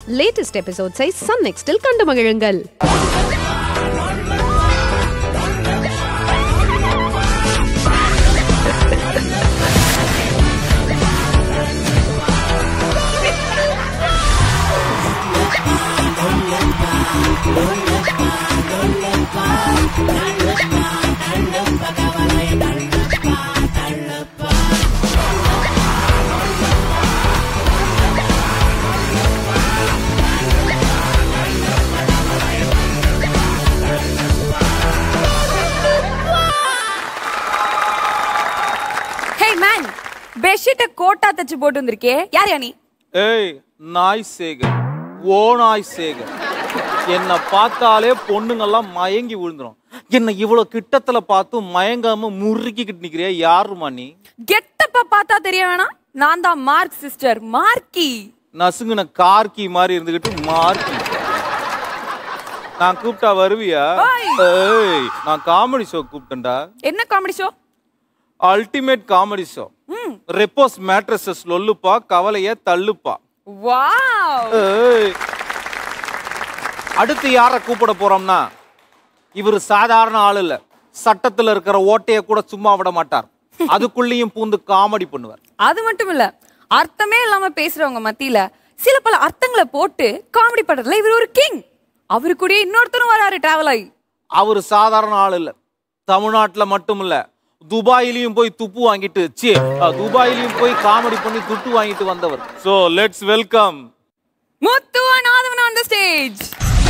Latest எபிசோட்ஸை Sun நெக்ஸ்டில் கண்டு மகிழுங்கள் hey man பெட்ஷீட்டை quota தச்சு போட்டு வந்திருக்கே யார் யா நீ ஏய் நாய் சேகர் ஓ நாய் சேகர் என்னை பார்த்தாலே பொண்ணுங்கெல்லாம் மயங்கி விழுந்துரும் என்னை இவ்வளவு கிட்டத்துல பார்த்து மயங்காம முறுக்கிக்கிட்டு நிக்கிறியா யாருமா நீ கெட்டப்ப பார்த்தா தெரிய வேணாம் நான் தான் மார்க் சிஸ்டர் மார்க்கி நசுங்குன கார்கி மாதிரி இருந்துகிட்டு மார்க்கி நான் கூப்பிட்டா வருவியா ஓய். ஏய் நான் காமெடி ஷோ கூப்பிட்டேன்டா என்ன comedy show ultimate comedy show ம் ரெப்போஸ் மேட்ரஸஸ் லொல்லுப்பா கவலைய தள்ளுப்பா வாவ் ஏய். அடுத்து யார கூப்பிட போறோம்னா இவர் சாதாரண ஆள் இல்ல சட்டத்துல இருக்கிற ஓட்டைய கூட சும்மா விட மாட்டார் அதுக்குள்ளேயும் பூந்து காமெடி பண்ணுவார் அது மட்டும் இல்ல அர்த்தமே இல்லாம பேசுறவங்க மத்தியில சில பல அர்த்தங்களை போட்டு காமெடி பண்றதுல இவர் ஒரு கிங் அவரு கூட இன்னொருத்தரும் வராரு டிராவல் ஆகி அவர் சாதாரண ஆள் இல்ல தமிழ்நாட்டுல மட்டும் இல்ல துபாயிலையும் போய் துப்பு வாங்கிட்டு ச்சீ, அஹ், துபாயிலையும் போய் காமெடி பண்ணி துட்டு வாங்கிட்டு வந்தவர் சோ லெட்ஸ் வெல்கம் முத்துவா நாதவன் ஆன் த ஸ்டேஜ்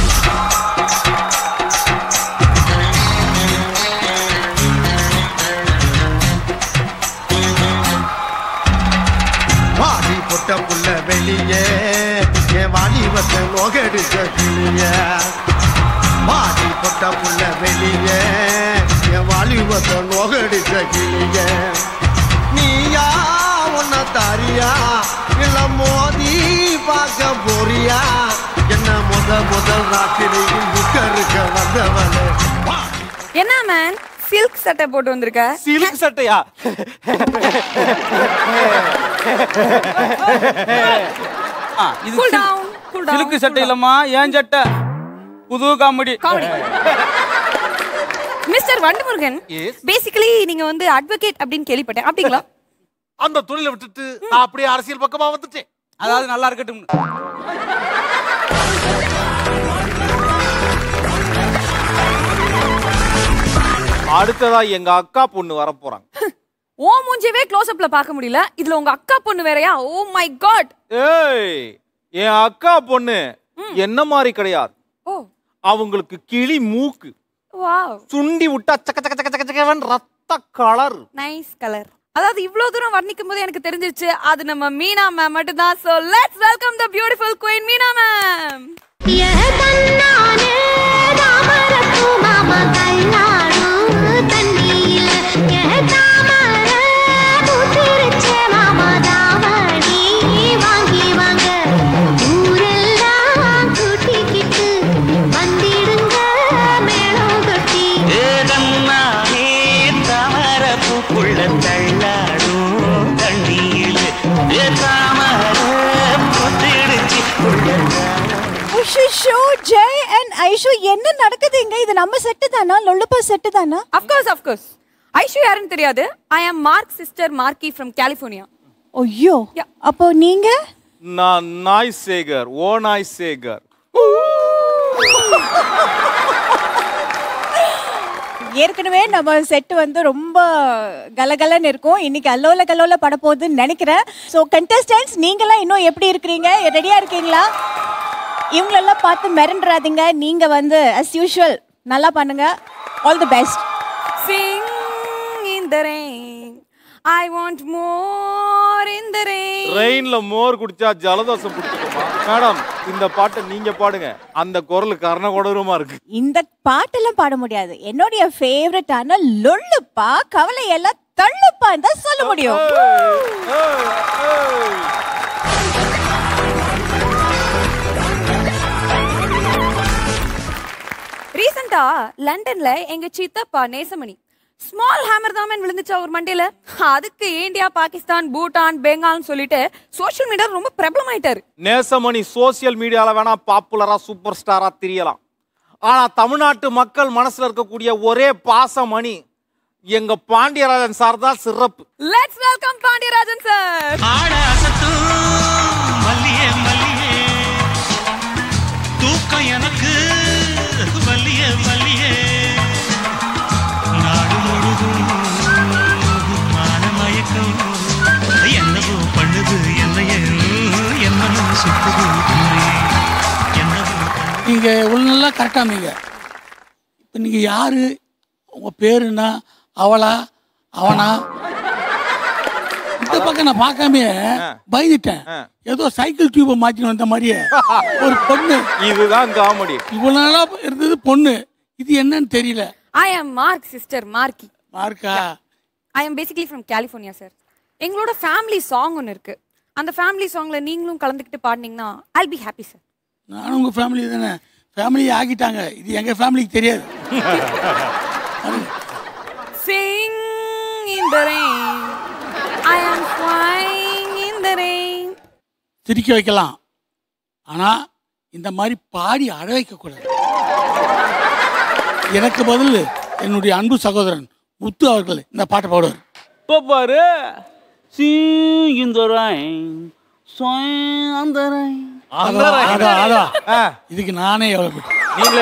வாடி பொட்ட புள்ள வெளியே என் வாலிபத்தை நோகடிச்ச கிளிய வாடி பொட்ட புள்ள வெளியே என் வாலிபத்தை நோகடிச்ச கிளிய நீயா உன்ன தாரியா இல்ல மோதி பார்க்க போறியா என்ன முத முதல் ராத்திரியில் புக்கருக்க வந்தவனே வாடி என்ன மேன் சில்க் சட்டை போட்டு வந்திருக்க சிலுக்கு சட்டையா ஆ, இது cool chill- down cool down சிலுக்கு சட்டை இல்லம்மா ஏன் சட்டை புது comedy comedy mister Vandumurugan Yes. Basically நீங்க வந்து அட்வொகேட் அப்படின்னு கேள்விப்பட்டேன் அப்படிங்களா அந்த தொழிலை விட்டுட்டு நான் அப்படியே அரசியல் பக்கமா வந்துட்டேன் அதாவது நல்லா இருக்கட்டும் அடுத்ததா எங்க அக்கா பொண்ணு வர போறாங்க ஓ மூஞ்சவே க்ளோஸ் அப்ல பார்க்க முடியல இதுல உங்க அக்கா பொண்ணு வேறயா ஓ மை காட் ஏய் என் அக்கா பொண்ணு என்ன மாதிரி கிடையாது ஓ அவங்களுக்கு கிளி மூக்கு வாவ் சுண்டி விட்டா சக்க சக்க சக்க சக்க சக்கவன் ரத்த கலர் நைஸ் கலர் அதாவது இவ்வளவு தூரம் வர்ணிக்கும் போது எனக்கு தெரிஞ்சிருச்சு அது நம்ம மீனா மேம் மட்டும் தான் so let's welcome the beautiful queen Meena ma'am यह தன்னானே தாமரப்பூ மாமா கல்லாடும் தண்ணியில் यह தாமர பூத்திருச்சே மாமா தாவணி வாங்கி வாங்க ஊரெல்லாம் கூட்டிக்கிட்டு வந்திடுங்க மேளம் கொட்டி ஏதம்மானே தாமர பூக்குள்ள தள்ளாடும் தண்ணியில் ஏ தாமர புத்திடுச்சு ஷோ ஜெய் அண்ட் ஐஷு என்ன நடக்குதுங்க இது நம்ம செட்டு தானா லொல்லுப்பா செட்டு தானா of course of course Aishu யாருன்னு தெரியாது I am Mark sister Marky from California ஐயோ Yeah. அப்போ நீங்க நான் நாய் சேகர் ஓ நாய் சேகர் ஏற்கனவே நம்ம செட் வந்து ரொம்ப கலகலன்னு இருக்கும் இன்னைக்கு அல்லோல கல்லோல பட போகுதுன்னு நினைக்கிறேன் ஸோ கண்டஸ்டன்ஸ் நீங்களாம் இன்னும் எப்படி இருக்கிறீங்க ரெடியா இருக்கீங்களா இவங்களெல்லாம் பார்த்து மிரண்டுறாதீங்க நீங்க வந்து அஸ் யூஷுவல் நல்லா பண்ணுங்க all the best sing in the rain I want more in the rain ரெயின்ல மோர் குடிச்சா ஜலதோஷம் பிடிச்சிக்குமா மேடம் இந்த பாட்டை நீங்க பாடுங்க அந்த குரல் கர்ணகொடரமா இருக்கு இந்த பாட்டெல்லாம் பாட முடியாது என்னுடைய ஃபேவரட்டான லொல்லுப்பா கவலை எல்லாம் தள்ளுப்பான்னு தான் சொல்ல முடியும் ஏய், ஏய், ஏய். ரீசெண்டா லண்டன்ல எங்க சித்தப்பா நேசமணி ஸ்மால் ஹேமர் தான் man விழுந்துச்சு அவர் மண்டையில அதுக்கு இந்தியா பாகிஸ்தான் பூட்டான் பெங்கால்னு சொல்லிட்டு சோஷியல் மீடியா ரொம்ப பிரபலமாயிட்டாரு நேசமணி சோசியல் மீடியால வேணா பாப்புலரா சூப்பர் ஸ்டாரா தெரியலாம் ஆனா தமிழ்நாட்டு மக்கள் மனசுல இருக்கக்கூடிய ஒரே பாசமணி எங்க பாண்டியராஜன் சார் தான் சிறப்பு லெட்ஸ் வெல்கம் பாண்டியராஜன் சார் ஆட அசத்தும் மல்லியே மல்லியே தூக்கம் எனக்கு மல்லியே மல்லியே நாடு முழுதும் மானமயக்கம் என்னவோ பண்ணுது என்னையே என்னவோ சுத்துது ஊரே. என்னவோ பண்ணுது நீங்கள் இவ்வளோ நல்லா கரெக்டாக இருந்தீங்க இப்போ நீங்கள் யார் உங்கள் பேர் என்ன அவளா அவனா இந்த பக்கம் நான் பார்க்காம பயந்துட்டேன் ஏதோ சைக்கிள் டியூபை மாற்றின்னு வந்த மாதிரியே ஒரு பொண்ணு இதுதான் காமெடி இவ்வளோ நாளாக இருந்தது பொண்ணு இது என்னன்னு தெரியல I am Mark sister Marky மார்க்கா I am basically from California sir எங்களோட ஃபேமிலி சாங் ஒன்று இருக்கு அந்த ஃபேமிலி சாங்ல நீங்களும் கலந்துக்கிட்டு பாடினீங்கன்னா ஐல் பி ஹாப்பி சார் நானும் உங்கள் ஃபேமிலி தானே ஃபேமிலி ஆக்கிட்டாங்க இது எங்கள் ஃபேமிலிக்கு தெரியாது sing in the rain I am flying in the rain சிரிக்க வைக்கலாம் ஆனால் இந்த மாதிரி பாடி அழ வைக்கக்கூடாது எனக்கு பதில் என்னுடைய அன்பு சகோதரன் முத்து அவர்கள் இந்த பாட்டை பாடுவார் இப்போ பாரு Sing in the rain, swing on the rain. அதான், அதான், அதான். ஆ, இதுக்கு நானே எவ்வளவு நீங்களே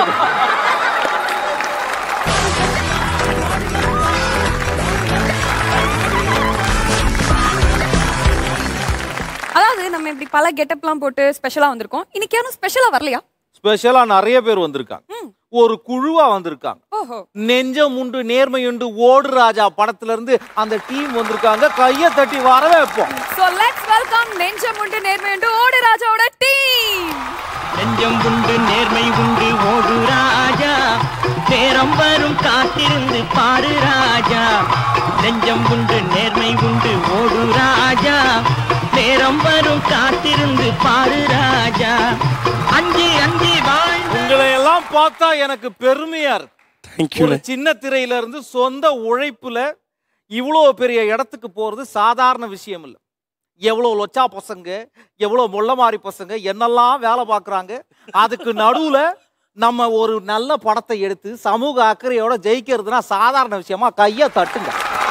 அதாவது நம்ம இப்படி பல கெட்டப்லாம் போட்டு ஸ்பெஷலா வந்திருக்கோம் இன்னைக்கு யாரும் ஸ்பெஷலா வரலையா ஸ்பெஷலா நிறைய பேர் வந்திருக்காங்க ஒரு குழுவா வந்திருக்காங்க ஓஹோ நெஞ்சம் உண்டு நேர்மையுண்டு ஓடு ராஜா படத்துல இருந்து அந்த டீம் வந்திருக்காங்க கைய தட்டி வரவே வைப்போம் சோ லெட்ஸ் வெல்கம் நெஞ்சம் உண்டு நேர்மை உண்டு ஓடு ராஜாவோட டீம் நெஞ்சம் உண்டு நேர்மை உண்டு ஓடு ராஜா நேரம் வரும் காத்திருந்து பாரு ராஜா நெஞ்சம் உண்டு நேர்மை உண்டு ஓடு ராஜா நேரம் வரும் காத்திருந்து பாரு ராஜா அஞ்சி அஞ்சி வாழ்ந்த உங்களை எல்லாம் பார்த்தா எனக்கு பெருமையா இருக்கு ஒரு சின்ன திரையில இருந்து சொந்த உழைப்புல இவ்வளோ பெரிய இடத்துக்கு போறது சாதாரண விஷயம் இல்லை எவ்வளோ லொச்சா பசங்க எவ்வளோ முள்ளமாரி பசங்க என்னெல்லாம் வேலை பார்க்குறாங்க அதுக்கு நடுவுல நம்ம ஒரு நல்ல படத்தை எடுத்து சமூக அக்கறையோட ஜெயிக்கிறதுனா சாதாரண விஷயமா கையை தட்டுங்க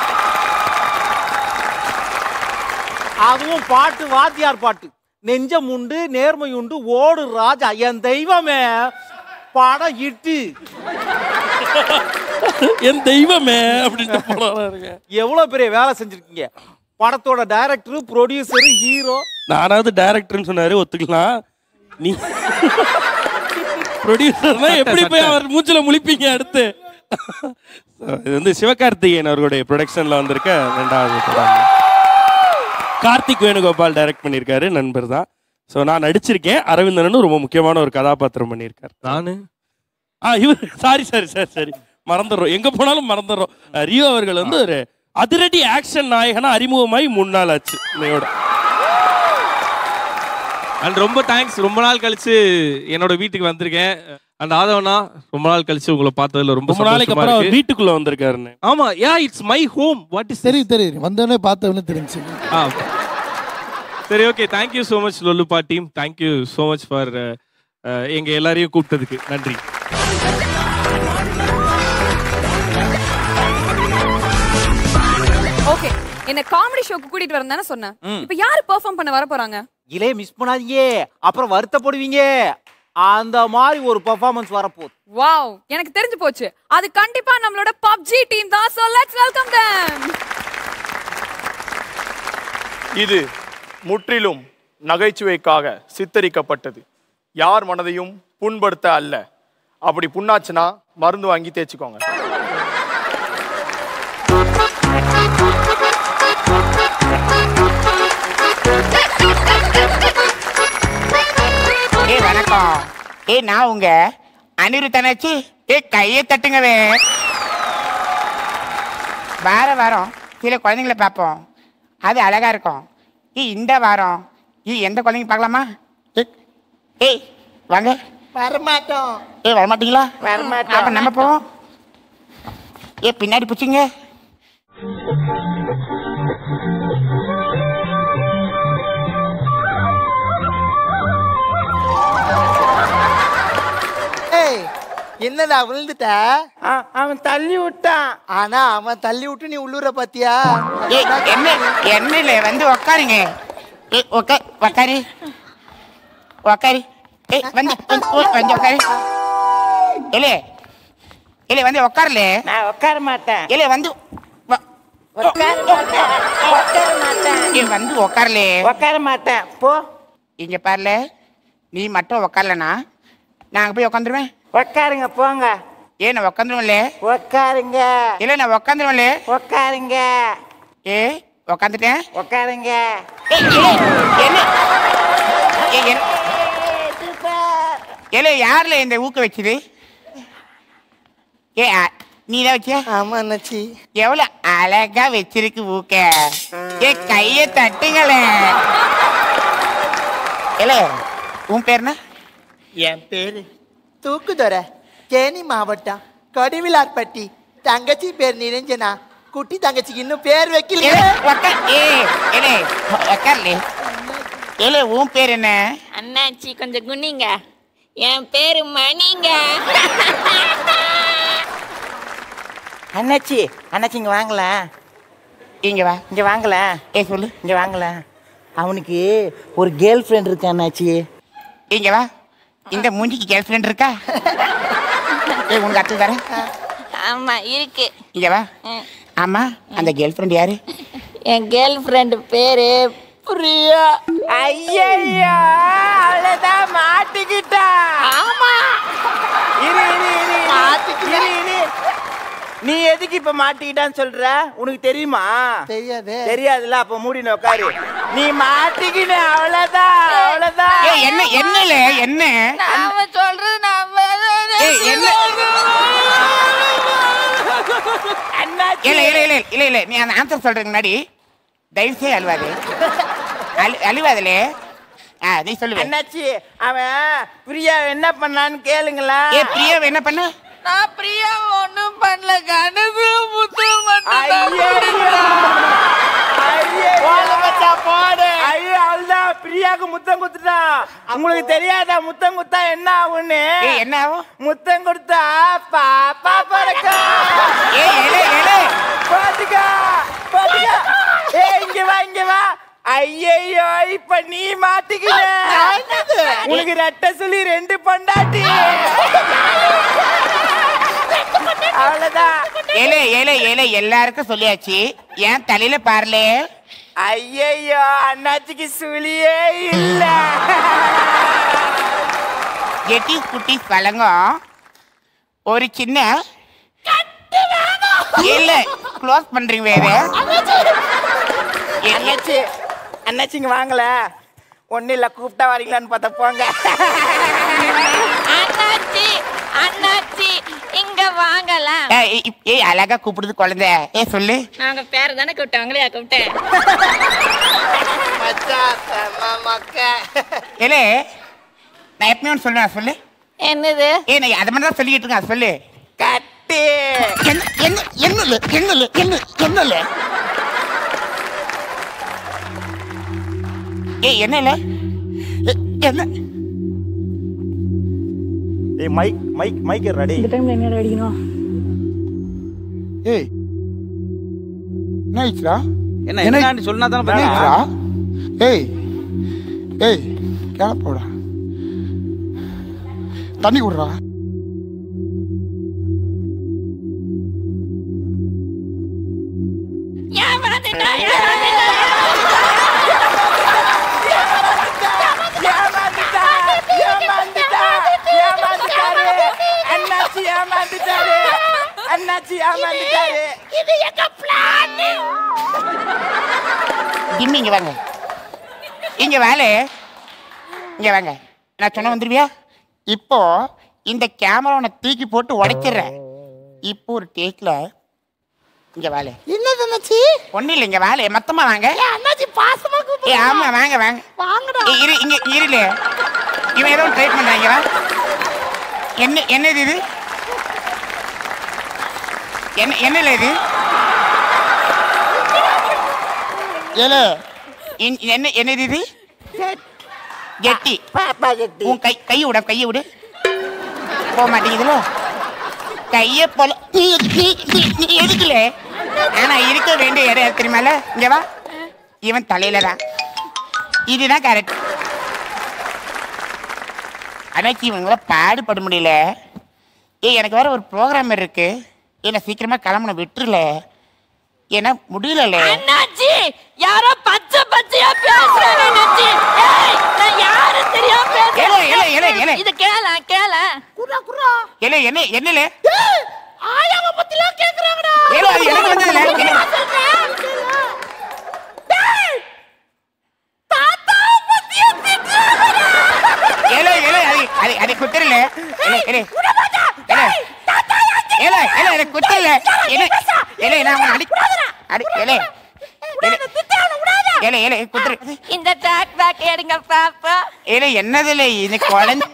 அதுவும் பாட்டு வாத்தியார் பாட்டு நெஞ்சம் உண்டு நேர்மை உண்டு ஓடு ராஜா என் தெய்வமே படம் இட்டு என் தெய்வமே அப்படின்ட்டு போறாருங்க எவ்வளவு பெரிய வேலை செஞ்சிருக்கீங்க படத்தோட டைரக்டர் ப்ரொடியூசர் ஹீரோ நானாவது டைரக்டர்னு சொன்னாரு ஒத்துக்கலாம் நீ ப்ரொடியூசர்னா எப்படி போய் அவர் மூச்சுல முழிப்பீங்க அடுத்து So, இது வந்து சிவகார்த்திகேயன் அவர்களுடைய ப்ரொடக்ஷன்ல வந்திருக்க ரெண்டாவது படம் கார்த்திக் வேணுகோபால் டைரக்ட் பண்ணியிருக்காரு நண்பர் தான் ஸோ நான் நடிச்சிருக்கேன் அரவிந்தனும் ரொம்ப முக்கியமான ஒரு கதாபாத்திரம் பண்ணியிருக்காரு நானு ஆ இவர் சாரி சாரி சாரி சரி மறந்துடுறோம் எங்க போனாலும் மறந்துடுறோம் அஹ், ரியோ அவர்கள் வந்து ஒரு அதிரடி ஆக்ஷன் நாயகனா அறிமுகமாய் மூணு நாள் ஆச்சு இன்னையோட அண்ட் ரொம்ப தேங்க்ஸ் ரொம்ப நாள் கழிச்சு என்னோட வீட்டுக்கு வந்திருக்கேன் அண்ட் ஆதவனா ரொம்ப நாள் கழிச்சு உங்களை பார்த்ததுல ரொம்ப ரொம்ப நாளைக்கு சந்தோஷமா அப்புறம் அவர் இருக்கு. வீட்டுக்குள்ள வந்திருக்காருன்னு ஆமா yeah it's my home what is தெரியும் தெரியும் வந்தோடனே பார்த்தவொடனே தெரிஞ்சு ஆ சரி ஓகே தேங்க்யூ ஸோ மச் லொல்லுப்பா team thank you so much for எங்க எல்லாரையும் கூப்பிட்டதுக்கு நன்றி ஓகே என்ன காமெடி ஷோக்கு கூட்டிட்டு வரேன் தானே சொன்னேன் இப்போ யாரு பெர்ஃபார்ம் பண்ண வர போறாங்க இலே மிஸ் பண்ணாதீங்க அப்புறம் வருத்தப்படுவீங்க அந்த மாதிரி ஒரு பெர்ஃபார்மன்ஸ் வரப்போகுது வாவ் எனக்கு தெரிஞ்சு போச்சு அது கண்டிப்பா நம்மளோட பப்ஜி டீம் தான் சோ லெட்ஸ் வெல்கம் them இது முற்றிலும் நகைச்சுவைக்காக சித்தரிக்கப்பட்டது யார் மனதையும் புண்படுத்த அல்ல அப்படி புண்ணாச்சுன்னா மருந்து வாங்கி தேய்ச்சிக்கோங்க ஏய் வணக்கம் ஏய் நான் உங்க அனிருத்தனாச்சு ஏய் கையை தட்டுங்கவே வார வாரம் சில குழந்தைங்களை பார்ப்போம் அது அழகா இருக்கும் ஏய் இந்த வாரம் ஏய் எந்த குழந்தைங்க பார்க்கலாமா ஏய், ஏய் வாங்க வரமாட்டோம் ஏய் வரமாட்டீங்களா வரமாட்டோம் அப்ப நம்ம போவோம் ஏ பின்னாடி பிடிச்சிங்க ஏய் என்னடா விழுந்துட்ட அவன் தள்ளி விட்டான் ஆனா அவன் தள்ளி விட்டு நீ உள்ளூர பாத்தியா ஏ என்ன என்னல வந்து உக்காருங்க ஏ உக்கா உக்காரு உக்காரு ஏ வந்து வந்து, வந்து உக்காரு இல்ல இல்ல வந்து உக்காரல நான் உட்கார மாட்டேன் இல்ல வந்து வ- உட்கார மாட்டேன் உட்கார மாட்டேன் ஏ வந்து உக்காரல உட்கார மாட்டேன் போ இங்க பாருல நீ மட்டும் உக்காரலனா நாங்க போய் உக்காந்துருவேன் உட்காருங்க போங்க ஏ நான் உக்காந்துருவேன்ல உட்காருங்க இல்ல நான் உக்காந்துருவேன்ல உட்காருங்க ஏ உக்காந்துட்டேன் உட்காருங்க ஏய், ஏய், என்ன ஏய், என்ன- ஏலே யார்ல இந்த ஊக்க வச்சது ஏ அ- நீ தான் வச்சியா ஆமா அண்ணாச்சி எவ்வளவு அழகா வச்சிருக்கு ஊக்க ஏ கைய தட்டுங்களே ஏலே உன் பேர் என்ன என் பேரு தூக்குதுறை தேனி மாவட்டம் கடிவிலார்பட்டி தங்கச்சி பேர் நிரஞ்சனா குட்டி தங்கச்சிக்கு இன்னும் பேர் வைக்கல ஏலே, உக்கா- ஏ ஏலே உக்கார்லே ஏலே உன் பேர் என்ன அண்ணாச்சி கொஞ்சம் குனிங்க என் பேரு மணிங்க அண்ணாச்சி அண்ணாச்சி இங்க வாங்கல இங்க வா இங்க வாங்கல ஏ சொல்லு இங்க வாங்கல அவனுக்கு ஒரு கேர்ள் ஃப்ரெண்ட் இருக்கு அண்ணாச்சி இங்க வா இந்த மூஞ்சிக்கு கேர்ள் ஃப்ரெண்ட் இருக்கா ஏய் உனக்கு அத்தை தரேன் ஆமா இருக்கு இங்க வா ஆமா அந்த கேர்ள் ஃப்ரெண்ட் யாரு என் கேர்ள் ஃப்ரெண்டு பேரு பிரியா ஐயா அவ்வளவுதான் மாட்டிக்கிட்டா ஆமா இரு இரு இரு இரு இரு நீ எதுக்கு இப்ப மாட்டிக்கிட்டான்னு சொல்ற உனக்கு தெரியுமா தெரியாது தெரியாதுல்ல அப்ப மூடி உட்காரு நீ மாட்டிக்கிட்ட அவ்வளவுதான் அவ்வளவுதான் ஏய் என்ன என்னல என்ன நாம சொல்றது நாம ஏய், என்ன? இல்ல இல்ல இல்ல இல்ல இல்ல நீ அந்த ஆன்சர் சொல்றதுக்கு முன்னாடி தயவு செய்து அழுவாது அழு அழுவாதுலே ஆ நீ சொல்லு அண்ணாச்சி அவன் பிரியா என்ன பண்ணான்னு கேளுங்களா ஏ பிரியா என்ன பண்ண நான் பிரியா ஒண்ணும் பண்ணல கணக்கு முத்து ஐயோ அவ்வளவுதான் பிரியாக்கு முத்தம் குத்துட்டான் உங்களுக்கு தெரியாதா முத்தம் குத்தா என்ன ஆகும்னு ஏய், என்ன ஆகும் முத்தம் கொடுத்தா பாப்பா பிறக்கும் ஏய் எலே எலே பாத்துக்கா பாத்துக்கா ஏய் இங்க வா இங்க வா ஐயையோ இப்ப நீ மாட்டிக்கிற உனக்கு ரெட்ட சொல்லி ரெண்டு பொண்டாட்டி அவ்வளவுதான் ஏலே ஏலே ஏலே எல்லாருக்கும் சொல்லியாச்சு ஏன் தலையில பாருலே ஐயையோ அண்ணாச்சிக்கு சுழியே இல்ல எட்டிஸ் குட்டிஸ் வழங்கும் ஒரு சின்ன இல்ல க்ளோஸ் பண்றீங்க வேற அண்ணாச்சி அண்ணாச்சி இங்க வாங்கல ஒன்னும் இல்ல கூப்பிட்டா வரீங்களான்னு பார்த்தா போங்க அண்ணாச்சி அண்ணாச்சி இங்க வாங்கலாம் ஏய், ஏய், ஏய் அழகா கூப்பிடுது குழந்தை ஏ சொல்லு நாங்க பேர தானே கூப்பிட்டேன் உங்களையா கூப்பிட்டேன் ஏலே நான் எப்பவுமே ஒன்று சொல்லுவேன் சொல்லு என்னது ஏ நான் அதை மட்டும் தான் சொல்லிக்கிட்டு இருக்கேன் சொல்லு கட்டி என்ன என்ன என்னல என்னல என்ன என்னல ஏய் என்னல எ- என்ன ஏய் மைக் மைக் மைக் ரெடி இந்த டைம்ல என்ன அடிக்கணும் ஏய் என்ன ஆயிடுச்சுடா என்ன என்னன்னு சொன்னா தானே என்ன பதில். ஆயிடுச்சுடா ஏய் ஏய் கிளப்போடா தண்ணி விடுறா ஏமாந்துட்டா ஏமாந்துட்டா ஏமாந்துட்டாரு அண்ணாச்சி ஏமாந்துட்டாரு அண்ணாச்சி ஏமாந்துட்டாரு இது எங்க பிளான் ஜிம்மி இங்க வாங்க இங்க வாலே இங்க வாங்க நான் சொன்ன வந்துருவியா இப்போ இந்த கேமரா உன்னை தூக்கி போட்டு உடைச்சிடுறேன் இப்போ ஒரு டேக்ல இங்க வாலே என்னது அண்ணாச்சி ஒண்ணு இல்ல இங்க வாலே மொத்தமா வாங்க அண்ணாச்சி பாசமா ஏ ஆமா வாங்க வாங்க வாங்கடா ஏய், இரு இங்க இருல இவன் ஏதோ ட்ரை பண்றாங்க வா என்ன என்னது இது என்ன என்னல இது ஏல இன்- என்ன என்னது இது கெட்டி பாப்பா கெட்டி உன் கை கையை விட கையை விடு போக மாட்டேங்குதுல கையை போல நீ நீ நீ- நீ எதுக்குல ஆனா இருக்க வேண்டிய இடம் எது தெரியுமால இங்க வா இவன் தலையில தான் இதுதான் கரெக்ட் அன்னைக்கு இவங்கள பாடுபட முடியல ஏய் எனக்கு வேற ஒரு ப்ரோக்ராம் இருக்கு என்ன சீக்கிரமா கிளம்பணும் விட்டுருல ஏன்னா முடியல அண்ணாச்சி யாரோ பச்சை பச்சையா பேசுறாங்க அண்ணாச்சி ஏய் நான் யாரு தெரியாம ஏலே, ஏலே, ஏலே, ஏலே. பேசுறேன் இது கேள கேள குரா குரா ஏலே என்ன என்னல ஆயாவ பத்திலாம் கேக்குறாங்கடா ஏலே, அது எனக்கு வந்ததுல. ஏலே. ஏலே ஏலே அது அது அது குத்துறல ஏலே ஏலே ஏலே ஏலே ஏலே அது குத்துறல ஏலே ஏலே நான் உன்னை அடி அடி ஏலே ஏலே ஏலே ஏலே குத்துற இந்த டாக் பேக் எடுங்க பாப்பா ஏலே என்னதுல இது குழந்தை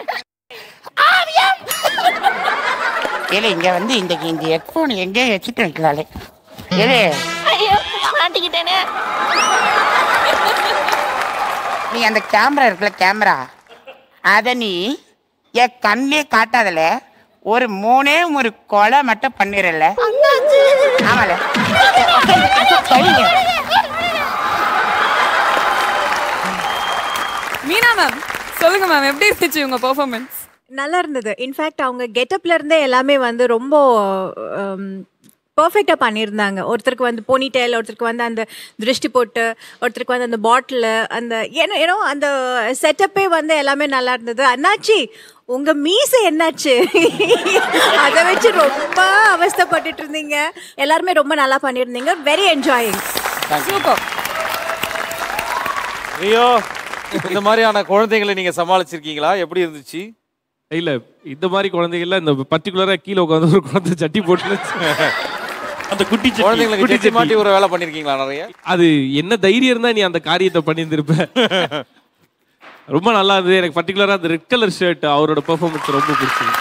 ஏலே இங்க வந்து இந்த இந்த ஹெட்ஃபோன் எங்கே வச்சுட்டு வைக்கலாலே ஏலே ஐயோ மாட்டிக்கிட்டேனே நீ அந்த கேமரா இருக்குல்ல கேமரா அதை நீ என் கண்ணே காட்டாதல ஒரு மூணே ஒரு கொலை மட்டும் பண்ணிடல ஆமால சரிங்க மீனா மேம் சொல்லுங்க மேம் எப்படி இருந்துச்சு உங்க பெர்ஃபார்மன்ஸ் நல்லா இருந்தது இன்ஃபேக்ட் அவங்க கெட்டப்ல இருந்தே எல்லாமே வந்து ரொம்ப பர்ஃபெக்டாக பண்ணியிருந்தாங்க ஒருத்தருக்கு வந்து போனி டெயில் ஒருத்தருக்கு வந்து அந்த திருஷ்டி போட்டு ஒருத்தருக்கு வந்து அந்த பாட்டில் அந்த ஏன்னா ஏன்னோ அந்த செட்டப்பே வந்து எல்லாமே நல்லா இருந்தது அண்ணாச்சி உங்க மீசை என்னாச்சு அதை வச்சு ரொம்ப அவஸ்தைப்பட்டுட்டு இருந்தீங்க எல்லாருமே ரொம்ப நல்லா பண்ணியிருந்தீங்க வெரி என்ஜாயிங் சூப்பர் ஐயோ இந்த மாதிரியான குழந்தைங்களை நீங்க சமாளிச்சிருக்கீங்களா எப்படி இருந்துச்சு இல்ல இந்த மாதிரி குழந்தைகள்ல இந்த பர்டிகுலரா கீழே உட்காந்து ஒரு குழந்தை சட்டி போட்டு அந்த குட்டி குழந்தைங்களுக்கு குட்டி ஜட்டி சட்டி. மாட்டி ஒரு வேலை பண்ணிருக்கீங்களா நிறைய அது என்ன தைரியம் இருந்தா நீ அந்த காரியத்தை பண்ணியிருந்திருப்ப ரொம்ப நல்லா இருந்தது எனக்கு பர்டிகுலரா அந்த ரெட் கலர் ஷர்ட் அவரோட பெர்ஃபார்மன்ஸ் ரொம்ப பிடிச்சிருந்துச்சு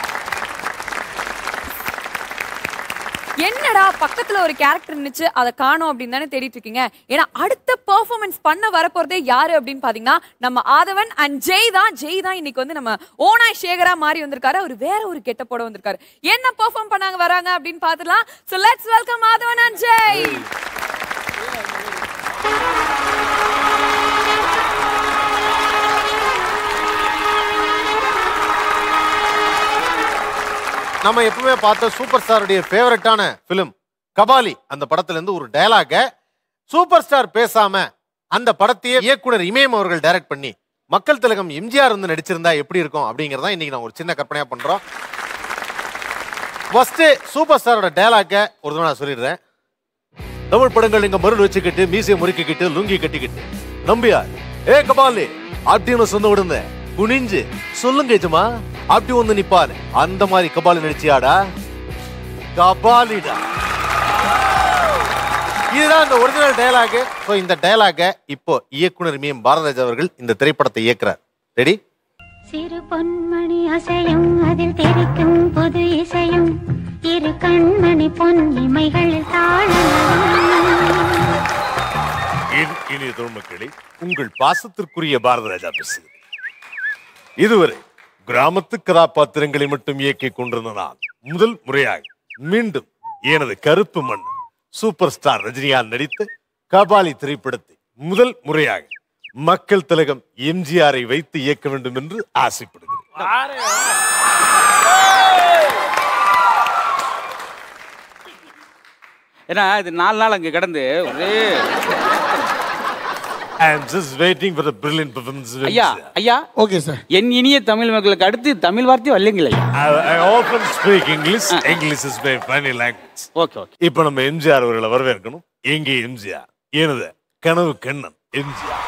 என்னடா பக்கத்துல ஒரு கேரக்டர் இருந்துச்சு அதை காணோம் அப்படின்னு தானே தேடிட்டு இருக்கீங்க ஏன்னா அடுத்த பெர்ஃபார்மன்ஸ் பண்ண வரப்போறதே யாரு அப்படின்னு பாத்தீங்கன்னா நம்ம ஆதவன் அண்ட் ஜெய் தான் ஜெய் தான் இன்னைக்கு வந்து நம்ம ஓனாய் சேகரா மாறி வந்திருக்காரு அவர் வேற ஒரு கெட்டப்போட வந்திருக்காரு என்ன பெர்ஃபார்ம் பண்ணாங்க வராங்க அப்படின்னு பாத்துலாம் so let's welcome Aadhavan and Jai நம்ம எப்பவுமே பார்த்த சூப்பர் ஸ்டாருடைய ஃபேவரட்டான ஃபிலிம் கபாலி அந்த படத்துல இருந்து ஒரு டயலாக சூப்பர் ஸ்டார் பேசாம அந்த படத்தையே இயக்குனர் இமயம் அவர்கள் டைரக்ட் பண்ணி மக்கள் திலகம் எம்ஜிஆர் வந்து நடிச்சிருந்தா எப்படி இருக்கும் அப்படிங்கறத இன்னைக்கு நான் ஒரு சின்ன கற்பனையா பண்றோம் ஃபர்ஸ்ட் சூப்பர் ஸ்டாரோட டயலாக ஒரு தடவை நான் சொல்லிடுறேன் தமிழ் படங்கள் இங்க மருள் வச்சுக்கிட்டு மீசையை முறுக்கிக்கிட்டு லுங்கி கட்டிக்கிட்டு நம்பியார் ஏ கபாலி அப்படின்னு சொந்த விடுந்த குனிஞ்சு சொல்லுங்க எஜமா அப்படி வந்து நிப்பாரு அந்த மாதிரி கபாலி நடிச்சியாடா கபாலிடா இதுதான் இந்த ஒரிஜினல் டயலாக் ஸோ இந்த டயலாக இப்போ இயக்குனர் மீம் பாரதராஜ் அவர்கள் இந்த திரைப்படத்தை இயக்குறார் ரெடி சிறு பொன்மணி அசையும் அதில் தெரிக்கும் புது இசையும் இரு கண்மணி பொன் இமைகளில் தாழலாம் என் இனிய தொழில்மக்களே உங்கள் பாசத்திற்குரிய பாரதராஜா பேசுகிறேன் இதுவரை கிராமத்து கதாபாத்திரங்களை மட்டும் இயக்கிக் கொண்டிருந்த நான் முதல் முறையாக மீண்டும் எனது கருப்பு மண் சூப்பர் ஸ்டார் ரஜினிகாந்த் நடித்த கபாலி திரைப்படத்தை முதல் முறையாக மக்கள் திலகம் எம்ஜிஆரை வைத்து இயக்க வேண்டும் என்று ஆசைப்படுகிறேன் ஏன்னா இது நாலு நாள் அங்க கிடந்து ஒரே I am just waiting for the brilliant performance. of ஐயா MGR. ஐயா ஓகே சார் என் இனிய தமிழ் மக்களுக்கு அடுத்து தமிழ் வார்த்தை வரலைங்களே I, I often speak English. English is my funny language. Okay okay இப்ப நம்ம எம்ஜிஆர் அவர்களை வரவேற்கணும் எங்கே எம்ஜிஆர் எனது கனவு கண்ணன் எம்ஜிஆர்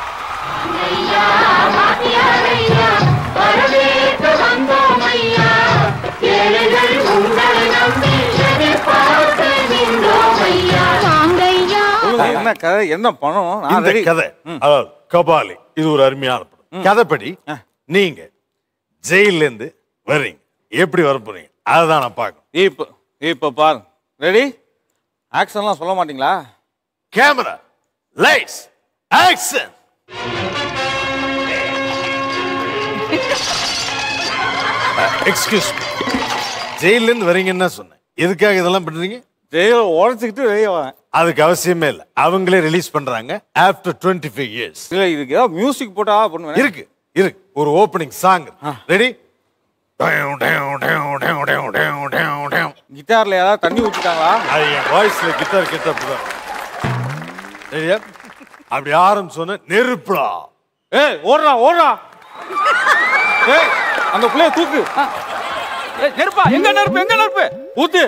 சொல்லுங்க, என்ன கதை என்ன பணம் நான் இந்த ready. கதை அதாவது கபாலி இது ஒரு அருமையான படம் கதைப்படி நீங்க ஜெயில இருந்து வர்றீங்க எப்படி வர போறீங்க அதுதான் நான் பார்க்கணும் இப்ப இப்ப பாருங்க ரெடி ஆக்ஷன்லாம் சொல்ல மாட்டீங்களா கேமரா லைட்ஸ் ஆக்ஷன் எக்ஸ்கியூஸ் ஜெயில இருந்து வரீங்கன்னு தான் சொன்னேன் எதுக்காக இதெல்லாம் பண்றீங்க ஜெயில உழைச்சிக்கிட்டு வெளியே வரேன் அதுக்கு அவசியமே இல்லை அவங்களே ரிலீஸ் பண்றாங்க ஆஃப்டர் டுவெண்ட்டி ஃபைவ் இயர்ஸ் இல்ல இதுக்கு ஏதாவது மியூசிக் போட்டா பண்ணுவேன் இருக்கு இருக்கு ஒரு ஓப்பனிங் சாங் ரெடி கிட்டார்ல ஏதாவது தண்ணி ஊத்திட்டாங்களா அது என் வாய்ஸ்ல கிட்டார் கிட்ட அப்படிதான் சரியா அப்படி ஆரம்பிச்சோன்னு நெருப்புடா ஏய் ஓடுறா ஓடுறா ஏய் அந்த புள்ளைய தூக்கு ஏய், நெருப்பா எங்க நெருப்பு எங்க நெருப்பு ஊத்து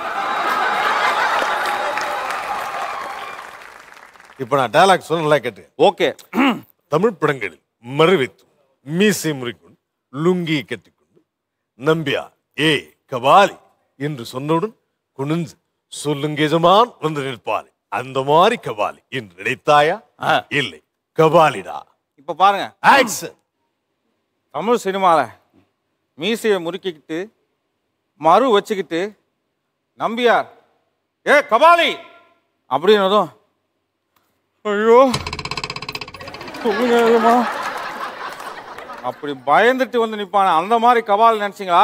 இப்போ நான் டயலாக் சொன்ன நல்லா கேட்டு ஓகே தமிழ் படங்களில் மறுவித்து மீசை முறிக்கொண்டு லுங்கி கட்டிக்கொண்டு நம்பியா ஏ கபாலி என்று சொன்னவுடன் குனிஞ்சு சொல்லுங்க எஜமான் வந்து நிற்பாரு அந்த மாதிரி கபாலி என்று நினைத்தாயா இல்லை கபாலிடா இப்ப பாருங்க ஆக்சன் தமிழ் சினிமால மீசையை முறுக்கிக்கிட்டு மறு வச்சுக்கிட்டு நம்பியார் ஏ கபாலி அப்படின்னதும் ஐயோ சொல்லுங்க எஜமா. அப்படி பயந்துட்டு வந்து நிப்பானே அந்த மாதிரி கபால் நினைச்சீங்களா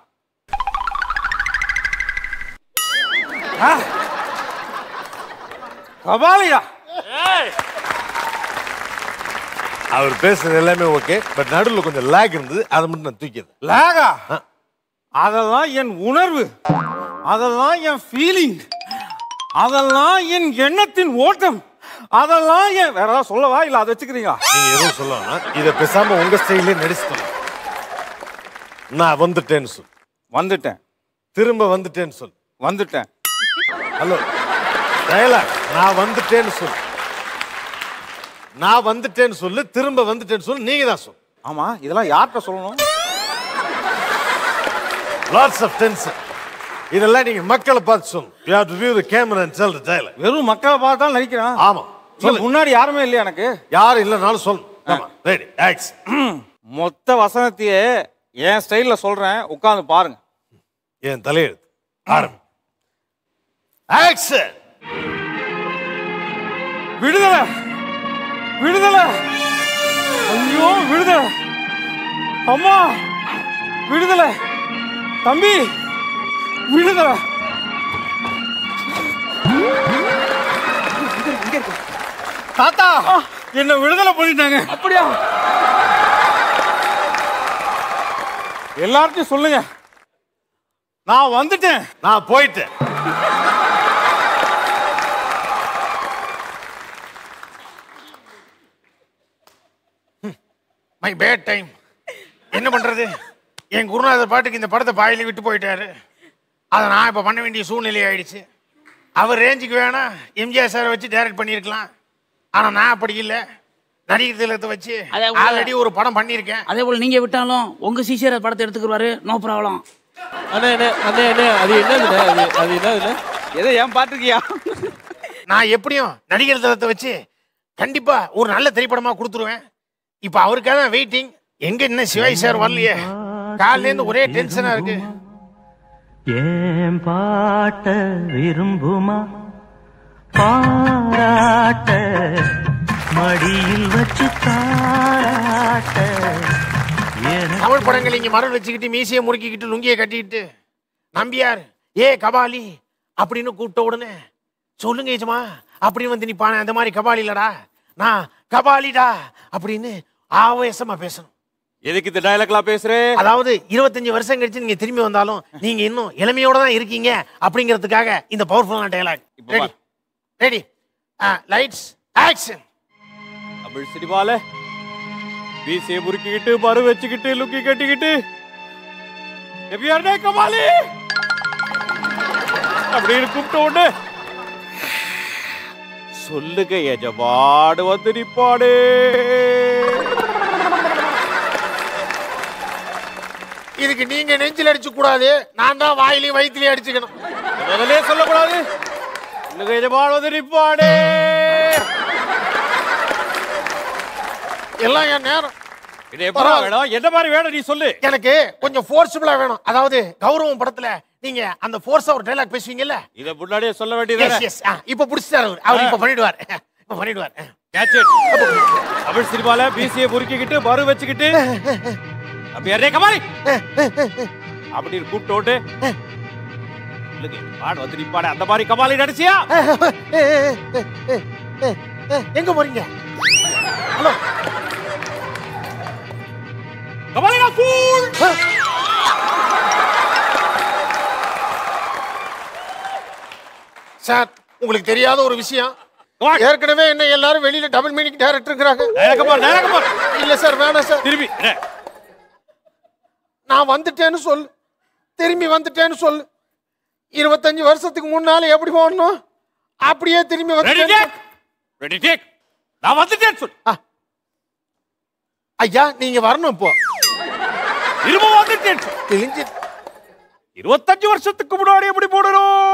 ஆ? கபாலியா அவர் பேசுறது எல்லாமே ஓகே பட் நடுவில் கொஞ்சம் லேக் இருந்தது அதை மட்டும் நான் தூக்கியது லேகா அதெல்லாம் என் உணர்வு அதெல்லாம் என் ஃபீலிங் அதெல்லாம் என் எண்ணத்தின் ஓட்டம் அதெல்லாம் என் வேற ஏதாவது சொல்லவா இல்ல அதை வச்சுக்கிறீங்களா நீங்க எதுவும் சொல்லலாம் இதை பேசாம உங்க ஸ்டைலே நடிச்சுட்டு நான் வந்துட்டேன்னு சொல் வந்துட்டேன் திரும்ப வந்துட்டேன்னு சொல் வந்துட்டேன் ஹலோ டயலாக் நான் வந்துட்டேன்னு சொல் நான் வந்துட்டேன்னு சொல்லு திரும்ப வந்துட்டேன்னு சொல்லு நீங்க தான் சொல் ஆமா இதெல்லாம் யார்கிட்ட சொல்லணும் லாட்ஸ் ஆஃப் டென்ஷன் இதெல்லாம் நீங்க மக்களை பார்த்து சொல்லணும் you have to view the camera and tell the dialogue வெறும் மக்களை பார்த்தா நடிக்கிறேன் ஆமா இல்ல, முன்னாடி யாருமே இல்லையா எனக்கு யாரும் இல்லைனாலும் சொல்லணும் ஆமா ரெடி ஆக்ஸ் மொத்த வசனத்தையே என் ஸ்டைல்ல சொல்றேன் உட்கார்ந்து பாருங்க என் தலையெழுத்து ஆரம்பி ஆக்ஷன் விடுதலை விடுதலை ஐயோ விடுதலை அம்மா விடுதலை தம்பி விடுதலை தாத்தா என்ன விடுதலை பண்ணிட்டாங்க அப்படியா எல்லார்ட்டையும் சொல்லுங்க நான் வந்துட்டேன் நான் போயிட்டேன் மை பேட் டைம் என்ன பண்றது என் குருநாதர் பாட்டுக்கு இந்த படத்தை பாயில விட்டு போயிட்டாரு அதை நான் இப்போ பண்ண வேண்டிய சூழ்நிலை ஆயிடுச்சு அவர் ரேஞ்சுக்கு வேணா எம்ஜிஆர் சாரை வச்சு டைரக்ட் பண்ணியிருக்கலாம் ஆனால் நான் அப்படி இல்லை நடிகர் திலகத்தை வச்சு அதே போல- ஆல்ரெடி ஒரு படம் பண்ணியிருக்கேன் அதே போல நீங்க விட்டாலும் உங்க சீசர் படத்தை எடுத்துக்குவாரு நோ ப்ராப்ளம் அண்ணே அண்ணே அண்ணே அண்ணே அது என்னதுண்ணே அது அது என்னதுண்ணே ஏதோ ஏன் பாத்துக்கியா நான் எப்படியும் நடிகர் திலகத்தை வச்சு கண்டிப்பா ஒரு நல்ல திரைப்படமா கொடுத்துருவேன் இப்போ அவருக்காக தான் வெயிட்டிங் எங்க இன்னும் சிவாஜி சார் வரலையே காலையில இருந்து ஒரே டென்ஷனா இருக்கு ஏன் பாட்ட விரும்புமா பாராட்ட மடியில் வச்சு தாராட்ட தமிழ் படங்கள் இங்க மரம் வச்சுக்கிட்டு மீசையை முறுக்கிக்கிட்டு லுங்கியை கட்டிக்கிட்டு நம்பியார் ஏ கபாலி அப்படின்னு கூப்பிட்ட உடனே சொல்லுங்க ஏஜமா அப்படின்னு வந்து நிப்பானே அந்த மாதிரி கபாலி இல்லடா நான் கபாலிடா அப்படின்னு ஆவேசமா பேசணும் எதுக்கு இந்த டயலாக்லாம் பேசுறே அதாவது இருபத்தஞ்சு வருஷம் கழிச்சு நீங்க திரும்பி வந்தாலும் நீங்க இன்னும் இளமையோட தான் இருக்கீங்க அப்படிங்கிறதுக்காக இந்த பவர்ஃபுல்லான dialogue ready ready lights action Tamil சினிமால வீசிய முறுக்கிக்கிட்டு மறு வச்சுக்கிட்டு லுக்கி கட்டிக்கிட்டு எப்படியாருடே கபாலி அப்படின்னு கூப்பிட்ட உடனே சொல்லுங்க எஜமாடு வந்து நிப்பாடே இதுக்கு நீங்க நெஞ்சில் அடிச்சு கூடாது நான் தான் வாயிலையும் வயிற்றுலயும் அடிச்சுக்கணும் முதலே சொல்லக்கூடாது சொல்லுங்க எஜமாடு வந்து நிப்பாடே எல்லாம் என் நேரம் இது எப்படா வேணும் என்ன மாதிரி வேணும் நீ சொல்லு எனக்கு கொஞ்சம் ஃபோர்ஸ்ஃபுல்லா வேணும் அதாவது கௌரவம் படத்துல நீங்க அந்த ஃபோர்ஸா ஒரு டைலாக் பேசுவீங்கல்ல இத முன்னாடியே சொல்ல எஸ் வேண்டியது எஸ் இப்ப புடிச்சிட்டாரு அவர் அவர் இப்ப பண்ணிடுவார் இப்ப பண்ணிடுவார் தமிழ் சினிமால பிசிஏ முறுக்கிக்கிட்டு மறு வச்சுக்கிட்டு அப்படி யாரே கமாலி அப்படின்னு கூப்பிட்டு ஓட்டு சொல்லுங்க பாடு வந்து நிப்பாடு அந்த மாதிரி கமாலி நடிச்சியா எங்க போறீங்க ஹலோ கமாலி நான் ஃபூல் சார் உங்களுக்கு தெரியாத ஒரு விஷயம் ஏற்கனவே என்ன எல்லாரும் வெளியில டபுள் மீனிங் டைரக்டர்ங்கறாங்க இல்ல சார் வேணாம் சார் திரும்பி நான் வந்துட்டேன்னு சொல்லு திரும்பி வந்துட்டேன்னு சொல்லு இருபத்தஞ்சு வருஷத்துக்கு முன்னால எப்படி போடணும் அப்படியே திரும்பி ரெடி வந்து டேக் ரெடி டேக் நான் வந்துட்டேன்னு சொல்லு ஐயா நீங்க வரணும் இப்போ திரும்ப வந்துட்டேன் கிழிஞ்சு இருபத்தஞ்சு வருஷத்துக்கு முன்னாடி எப்படி போடணும்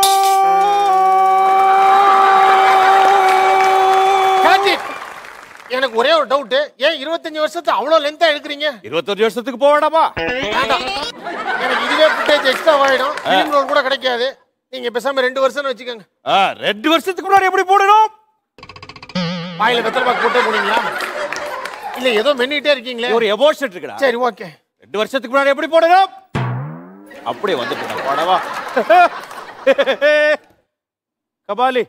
கார்த்தி, எனக்கு ஒரே ஒரு டவுட் ஏன் இருபத்தஞ்சு வருஷத்தை அவ்வளவு லென்த்தா எடுக்கிறீங்க இருபத்தஞ்சு வருஷத்துக்கு போக வேண்டாமா வேண்டாம். எனக்கு இதுவே ஃபுட்டேஜ் எக்ஸ்ட்ரா ஆயிடும் ஃபிலிம் ரோல் கூட கிடைக்காது நீங்க பேசாம ரெண்டு வருஷம்னு வச்சுக்கோங்க ஆ, ரெண்டு வருஷத்துக்கு முன்னாடி எப்படி போடணும் வாயில வெத்தலை பாக்கு போட்டே போனீங்களா இல்ல ஏதோ மென்னிட்டே இருக்கீங்களே ஒரு எமோஷன் இருக்குடா சரி ஓகே ரெண்டு வருஷத்துக்கு முன்னாடி எப்படி போடணும் அப்படியே வந்துட்டு போடவா கபாலி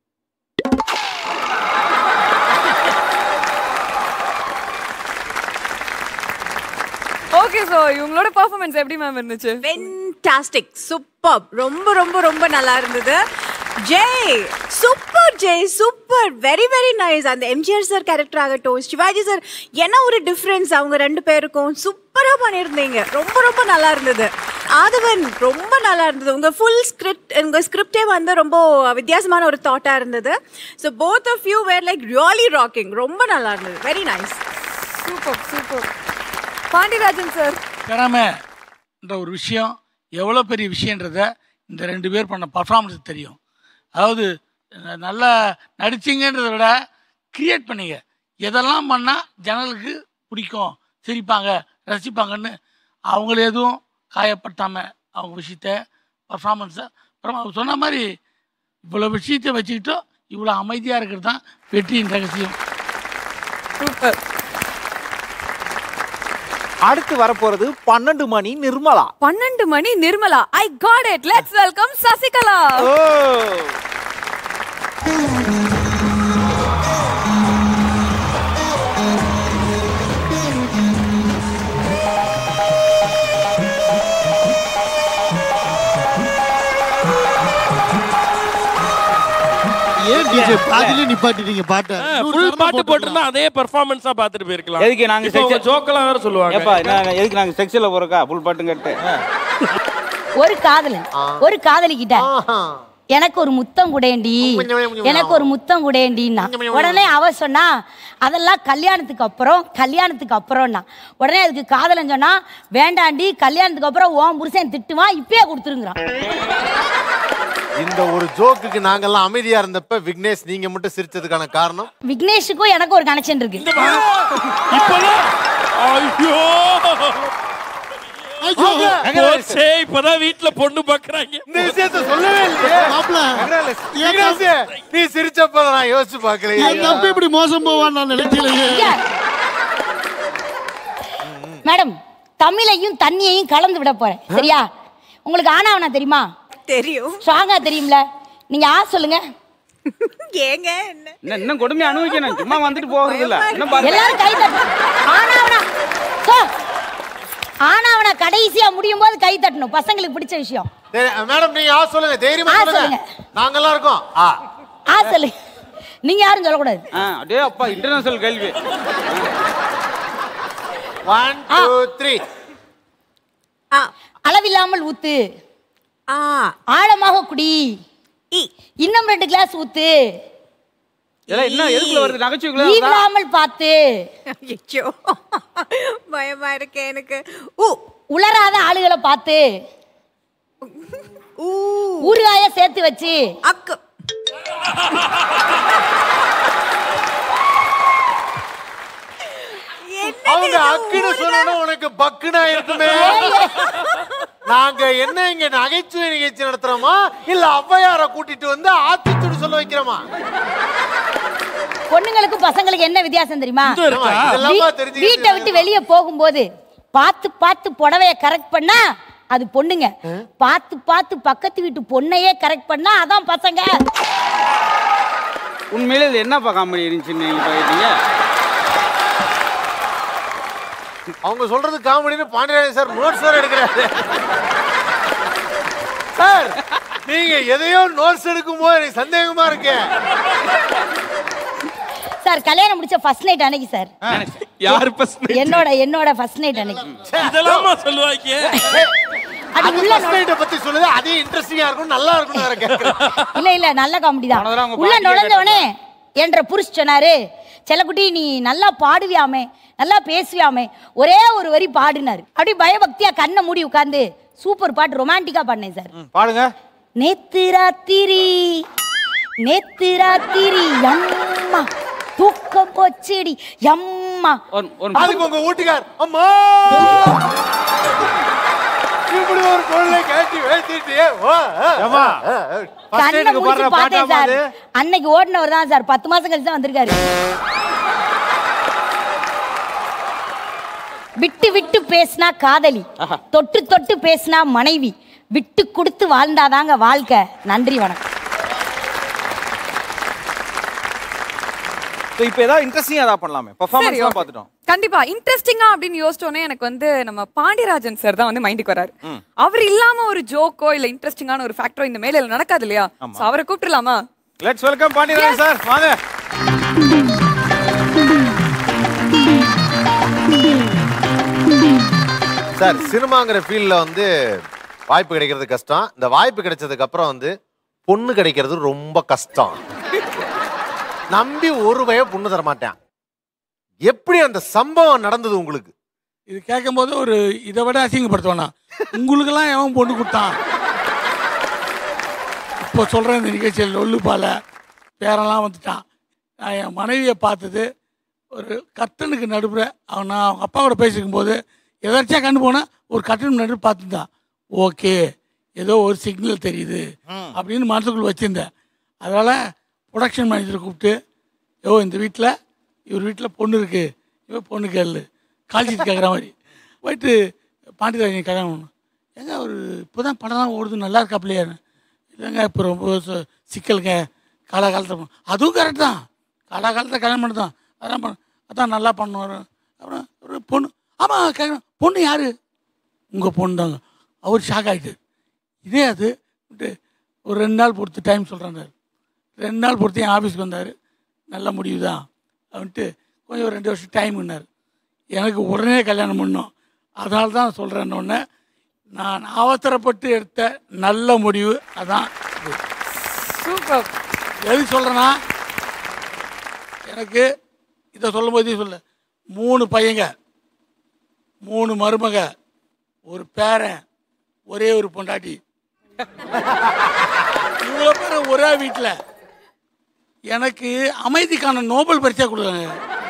ஓகே சோ இவங்களோட பெர்ஃபார்மன்ஸ் எப்படி மேம் இருந்துச்சு ஃபென்டாஸ்டிக் சூப்பர் ரொம்ப ரொம்ப ரொம்ப நல்லா இருந்தது Jai super Jai super very very nice அந்த எம்ஜிஆர் சார் கேரக்டர் ஆகட்டும் சிவாஜி சார் என்ன ஒரு டிஃப்ரென்ஸ் அவங்க ரெண்டு பேருக்கும் சூப்பரா பண்ணியிருந்தீங்க ரொம்ப ரொம்ப நல்லா இருந்தது ஆதவன் ரொம்ப நல்லா இருந்தது உங்க ஃபுல் ஸ்கிரிப்ட் உங்க ஸ்கிரிப்டே வந்து ரொம்ப வித்தியாசமான ஒரு தாட்டா இருந்தது so both of you were like really rocking ரொம்ப நல்லா இருந்தது very nice super super Pandiarajan sir திறமைன்ற ஒரு விஷயம் எவ்வளோ பெரிய விஷயன்றத இந்த ரெண்டு பேர் பண்ண பர்ஃபார்மன்ஸ் தெரியும் அதாவது ந- நல்லா நடிச்சிங்கன்றதை விட கிரியேட் பண்ணீங்க எதெல்லாம் பண்ணால் ஜனங்களுக்கு பிடிக்கும் சிரிப்பாங்க ரசிப்பாங்கன்னு அவங்கள எதுவும் காயப்படுத்தாமல் அவங்க விஷயத்த பர்ஃபார்மன்ஸை அப்புறம் அவர் சொன்ன மாதிரி இவ்வளோ விஷயத்தை வச்சுக்கிட்டோம் இவ்வளோ அமைதியாக இருக்கிறது தான் வெற்றியின் ரகசியம் சூப்பர் அடுத்து வரப்போறது பன்னெண்டு மணி நிர்மலா பன்னெண்டு மணி Nirmala I got it let's welcome Sasikala ஏன் டிஜே பாதியிலே நிப்பாட்டிட்டீங்க பாட்டை ஃபுல் பாட்டு போட்டிருந்தா அதே பெர்ஃபார்மன்ஸா பார்த்துட்டு போயிருக்கலாம் எதுக்கு நாங்க இப்போ உங்க section- ஜோக்கெல்லாம் வேற சொல்லுவாங்க ஏப்பா நாங்க எதுக்கு நாங்க செக்ஷன்ல போறக்கா புல் பாட்டும் கேட்டு ஒரு காதலன் ஒரு காதலிக்கிட்ட எனக்கு ஒரு முத்தம் குடேண்டி எனக்கு ஒரு முத்தம் குடேண்டின்னா உடனே அவ சொன்னா அதெல்லாம் கல்யாணத்துக்கு அப்புறம் கல்யாணத்துக்கு அப்புறம்னா உடனே அதுக்கு காதலன் சொன்னா வேண்டாண்டி கல்யாணத்துக்கு அப்புறம் ஓன் புருஷன் திட்டுவான் இப்பயே கொடுத்துருங்கிறான் இந்த ஒரு ஜோக்குக்கு நாங்கெல்லாம் அமைதியா இருந்தப்ப விக்னேஷ் நீங்க மட்டும் சிரிச்சதுக்கான காரணம் விக்னேஷுக்கும் எனக்கு ஒரு கனெக்ஷன் இருக்கு ஐயோ போச்சே, இப்பதான் வீட்டுல பொண்ணு பாக்குறாங்க இந்த விஷயத்த சொல்லவே இல்லையே நீ சிரிச்சப்ப நான் யோசிச்சு பாக்கலையே என் தம்பி இப்படி மோசம் போவான்னு நான் நினைக்கலையே மேடம் தமிழையும் தண்ணியையும் கலந்து விட போறேன் சரியா உங்களுக்கு ஆனாவனா தெரியுமா தெரியும் ஸ்ட்ராங்கா தெரியும்ல நீங்க ஆ சொல்லுங்க ஏங்க என்ன இன்னும் கொடுமையை அனுபவிக்கணும் சும்மா வந்துட்டு போகிறது இல்ல இன்னும் பாருங்க எல்லாரும் கை தட்டு ஆனாவனா சோ, ஆனாவனா கடைசியா முடியும் போது கை தட்டணும் பசங்களுக்கு பிடிச்ச விஷயம் மேடம் நீங்க ஆ சொல்லுங்க தைரியமா ஆ சொல்லுங்க சொல்லுங்க. நாங்கெல்லாம் இருக்கோம் ஆ ஆ சொல்லுங்க நீங்க யாரும் சொல்லக்கூடாது ஆ அப்படியே அப்பா இன்டர்நேஷனல் கேள்வி ஒன் டூ த்ரீ அளவில்லாமல் ஊத்து ஆழமாக குடி இன்னும் ரெண்டு கிளாஸ் ஊத்து இதெல்லாம் என்ன எதுக்குள்ள வருது நகைச்சுவைக்குள்ள வருதா? ஈவிடாமல் பார்த்து ஐயோ பயமா இருக்கு எனக்கு உளராத ஆளுகளை பார்த்து ஊறுகாய சேர்த்து வச்சு அக்கு அவங்க அக்குன்னு சொன்னா உனக்கு பக்குனா இருக்குமே நாங்க என்ன இங்க நகைச்சுவை நிகழ்ச்சி நடத்துறோமா இல்ல ஔவையார கூட்டிட்டு வந்து ஆத்திச்சூடி சொல்ல வைக்கிறோமா பொண்ணுங்களுக்கும் பசங்களுக்கு என்ன வித்தியாசம் தெரியுமா இது இருக்கா? இதெல்லாமா வீ- தெரிஞ்சுக்கிட்டு வீட்டை விட்டு வெளியே போகும்போது பார்த்து பார்த்து புடவைய கரெக்ட் பண்ணா அது பொண்ணுங்க பார்த்து பார்த்து பக்கத்து வீட்டு பொண்ணையே கரெக்ட் பண்ணா அதான் பசங்க உண்மையிலே இது என்னப்பா காமெடி இருந்துச்சுன்னு நீங்க பாக்கிறீங்க அவங்க சொல்றது காமெடின்னு பாண்டியராஜன் சார் நோட்ஸ் வேற எடுக்கிறாரு சார் நீங்க எதையோ நோட்ஸ் எடுக்கும் போது எனக்கு சந்தேகமா இருக்கு சார் கல்யாணம் முடிச்ச ஃபர்ஸ்ட் நைட் அன்னைக்கு சார் யார் ஃபர்ஸ்ட் என்னோட என்னோட ஃபர்ஸ்ட் நைட் அன்னைக்கு இதெல்லாமா சொல்லுவாங்க அது அது உள்ள first night-அ பத்தி சொல்லுது அதே இன்ட்ரெஸ்டிங்கா இருக்கும் நல்லா இருக்கும் வேற கேட்கிறேன் இல்ல இல்ல நல்ல காமெடி தான் போன தடவை உங்க உள்ள பாட்டியே நுழைஞ்சவனே என்ற புருஷ் சொன்னாரு செல்லக்குட்டி நீ நல்லா பாடுவியாமே நல்லா பேசுவியாமே ஒரே ஒரு வரி பாடுனாரு அப்படி பயபக்தியா கண்ணை மூடி உட்கார்ந்து சூப்பர் பாட்டு ரொமான்டிக்கா பாடினேன் சார் பாடுங்க நேத்து ராத்திரி நேத்து ராத்திரி அம்மா தூக்கம் போச்சுடி அம்மா அதுக்கு உங்க வீட்டுக்கார் அம்மா இப்படி ஒரு பொருளை கேட்டு வேத்திட்டு ஓ ஏம்மா, கண்ணை முடிச்சு பார்த்தேன் சார் அன்னைக்கு ஓடினவர் தான் சார் பத்து மாசம் கழிச்சு தான் வந்திருக்காரு விட்டு விட்டு பேசினா காதலி தொட்டு தொட்டு பேசினா மனைவி விட்டு கொடுத்து வாழ்ந்தாதாங்க வாழ்க்கை நன்றி வணக்கம் So, இப்போ ஏதாவது இன்ட்ரெஸ்டிங்கா ஏதாவது பண்ணலாமே சரி, பர்ஃபார்மன்ஸ் okay. பார்த்துட்டோம் கண்டிப்பா இன்ட்ரெஸ்டிங்கா அப்படின்னு யோசிச்சோன்னே எனக்கு வந்து நம்ம பாண்டியராஜன் சார் தான் வந்து மைண்டுக்கு வராரு ம். அவர் இல்லாம ஒரு ஜோக்கோ இல்ல இன்ட்ரெஸ்டிங்கான ஒரு ஃபேக்டரோ இந்த மேலையில நடக்காது இல்லையா ஆமா. So, அவரை கூப்பிட்டுலாமா லெட்ஸ் வெல்கம் பாண்டியராஜன் சார் வாங்க சார் சினிமாங்கிற ஃபீல்ட்ல வந்து வாய்ப்பு கிடைக்கிறது கஷ்டம் இந்த வாய்ப்பு கிடைச்சதுக்கு அப்புறம் வந்து பொண்ணு கிடைக்கிறது ரொம்ப கஷ்டம் நம்பி ஒரு பய பொண்ணு தர மாட்டேன் எப்படி அந்த சம்பவம் நடந்தது உங்களுக்கு இது கேட்கும்போது ஒரு இதை விட அசிங்கப்படுத்துவானா உங்களுக்கெல்லாம் எவன் பொண்ணு கொடுத்தான் இப்போ சொல்கிறேன் இந்த நிகழ்ச்சியில் லொல்லுப்பால பேரெல்லாம் வந்துட்டான் நான் என் மனைவியை பார்த்தது ஒரு கர்ட்டனுக்கு நடுப்புற அவன் நான் அவங்க அப்பா கூட பேசிக்கும் போது எதாச்சியாக கண்டு போனால் ஒரு கர்ட்டனுக்கு நடுவு பார்த்துட்டான் ஓகே ஏதோ ஒரு சிக்னல் தெரியுது அப்படின்னு மனசுக்குள்ள வச்சுருந்தேன் அதனால் ப்ரொடக்ஷன் மேனேஜரை கூப்பிட்டு யோ இந்த வீட்டில் இவர் வீட்டில் பொண்ணு இருக்கு இவன் பொண்ணு கேளு கால்ஷீட் கேட்குற மாதிரி போயிட்டு பாண்டியராஜன் கல்யாணம் பண்ணணும் ஏங்க ஒரு இப்போ தான் படம்லாம் ஓடுது நல்லா இருக்காப்லையா இல்லைங்க இப்போ ரொம்ப ச- சிக்கலுங்க காலாகாலத்தில் பண்ண- அதுவும் கரெக்ட் தான் காலாகாலத்தில் கல்யாணம் பண்ணு தான் அதெல்லாம் பண்ண அதான் நல்லா பண்ணுவார் அப்புறம் ஒரு பொண்ணு ஆமாம் கல்யாணம் பொண்ணு யார் உங்கள் பொண்ணு தாங்க அவர் ஷாக் ஆகிட்டு இதே அது விட்டு ஒரு ரெண்டு நாள் பொறுத்து டைம் சொல்கிறாங்க ரெண்டு நாள் பொறுத்து என் ஆஃபீஸ்க்கு வந்தார் நல்ல முடிவு தான் அப்படின்ட்டு கொஞ்சம் ஒரு ரெண்டு வருஷம் டைம்னார் எனக்கு உடனே கல்யாணம் பண்ணோம் அதனால தான் சொல்கிறேன் ஒன்று நான் அவசரப்பட்டு எடுத்த நல்ல முடிவு அதான் இது சூப்பர் எது சொல்கிறேன்னா எனக்கு இதை சொல்லும் போதே சொல்ல மூணு பையங்க மூணு மருமக ஒரு பேரன் ஒரே ஒரு பொண்டாட்டி இவ்வளோ பேர் ஒரே வீட்டில் எனக்கு அமைதிக்கான நோபல் பரிசா கொடுக்குறாங்க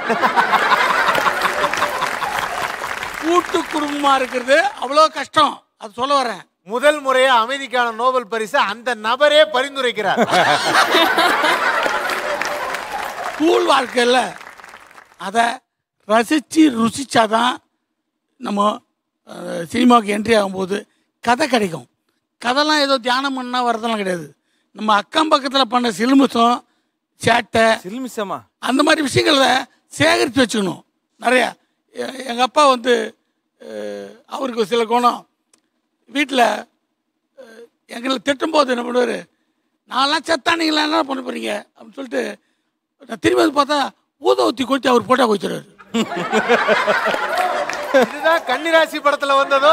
கூட்டு குடும்பமா இருக்கிறது அவ்வளோ கஷ்டம் அது சொல்ல வரேன் முதல் முறையா அமைதிக்கான நோபல் பரிசு அந்த நபரே பரிந்துரைக்கிறார் ஸ்கூல் வாழ்க்கையில் அதை ரசித்து ருசிச்சாதான் நம்ம அஹ், சினிமாவுக்கு என்ட்ரி ஆகும்போது கதை கிடைக்கும் கதைலாம் ஏதோ தியானம் பண்ணால் வரதெல்லாம் கிடையாது நம்ம அக்கம் பக்கத்தில் பண்ண சிலுமிசம் சேட்டை சிலுமிசமா அந்த மாதிரி விஷயங்களை சேகரித்து வச்சுக்கணும் நிறையா எங்கள் அப்பா வந்து அஹ், அவருக்கு சில குணம் வீட்டில் எங்களை திட்டும்போது என்ன பண்ணுவார் நான்லாம் செத்தா நீங்களாம் என்ன பண்ண போறீங்க அப்படின்னு சொல்லிட்டு நான் திரும்பி வந்து பார்த்தா ஊத ஊற்றி கொட்டி அவர் போட்டா வச்சுருவாரு இதுதான் கன்னிராசி படத்துல வந்ததோ